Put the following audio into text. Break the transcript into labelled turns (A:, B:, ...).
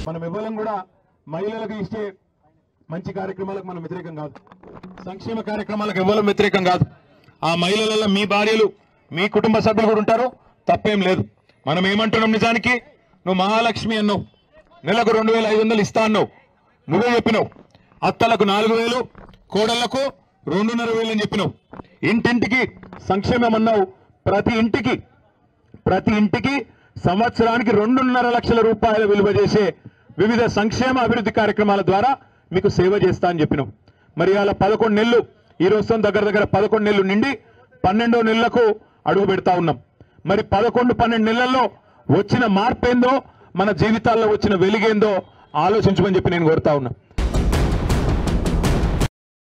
A: మనం ఇవ్వడం కూడా మహిళలకు ఇచ్చే మంచి కార్యక్రమాలకు మనం వ్యతిరేకం కాదు సంక్షేమ కార్యక్రమాలకు ఇవ్వడం వ్యతిరేకం కాదు ఆ మహిళలలో మీ భార్యలు మీ కుటుంబ సభ్యులు కూడా ఉంటారు తప్పేం లేదు మనం ఏమంటున్నాం నిజానికి నువ్వు మహాలక్ష్మి అన్నావు నెలకు రెండు వేల ఐదు వందలు ఇస్తా అన్నావు నువ్వే చెప్పినావు అత్తలకు నాలుగు వేలు కోడళ్లకు రెండున్నర వేలు అని చెప్పినావు ఇంటింటికి సంక్షేమం అన్నావు ప్రతి ఇంటికి ప్రతి ఇంటికి సంవత్సరానికి రెండున్నర లక్షల రూపాయల విలువ చేసే వివిధ సంక్షేమ అభివృద్ధి కార్యక్రమాల ద్వారా మీకు సేవ చేస్తా అని చెప్పినాం మరి అలా పదకొండు నెలలు ఈ రోజుతో దగ్గర దగ్గర పదకొండు నెలలు నిండి పన్నెండో నెలలకు అడుగు పెడతా ఉన్నాం మరి పదకొండు పన్నెండు నెలల్లో వచ్చిన మార్పు ఏందో మన జీవితాల్లో వచ్చిన వెలుగేందో ఆలోచించమని చెప్పి నేను కోరుతా ఉన్నా